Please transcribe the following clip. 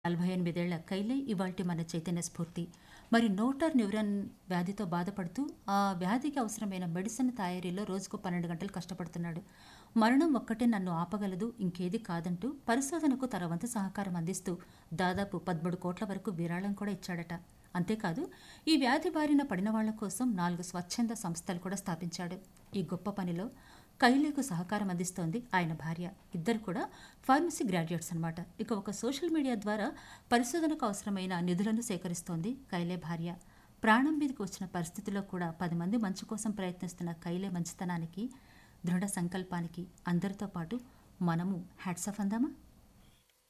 నలభై ఎనిమిదేళ్ల కైలే ఇవాల్టి మన చైతన్య స్ఫూర్తి మరి నోటర్ న్యూరన్ వ్యాధితో బాధపడుతూ ఆ వ్యాధికి అవసరమైన మెడిసిన్ తయారీలో రోజుకు పన్నెండు గంటలు కష్టపడుతున్నాడు మరణం ఒక్కటే నన్ను ఆపగలదు ఇంకేది కాదంటూ పరిశోధనకు తన వంతు సహకారం అందిస్తూ దాదాపు పదమూడు కోట్ల వరకు విరాళం కూడా ఇచ్చాడట అంతేకాదు ఈ వ్యాధి బారిన పడిన వాళ్ల కోసం నాలుగు స్వచ్ఛంద సంస్థలు కూడా స్థాపించాడు ఈ గొప్ప పనిలో కైలేకు సహకారం అందిస్తోంది ఆయన భార్య ఇద్దరు కూడా ఫార్మసీ గ్రాడ్యుయేట్స్ అనమాట ఇక ఒక సోషల్ మీడియా ద్వారా పరిశోధనకు అవసరమైన నిధులను సేకరిస్తోంది కైలే భార్య ప్రాణం మీదకి వచ్చిన పరిస్థితిలో కూడా పది మంది మంచి కోసం ప్రయత్నిస్తున్న కైలే మంచితనానికి దృఢ సంకల్పానికి అందరితో పాటు మనము హ్యాట్సఫ్ అందామా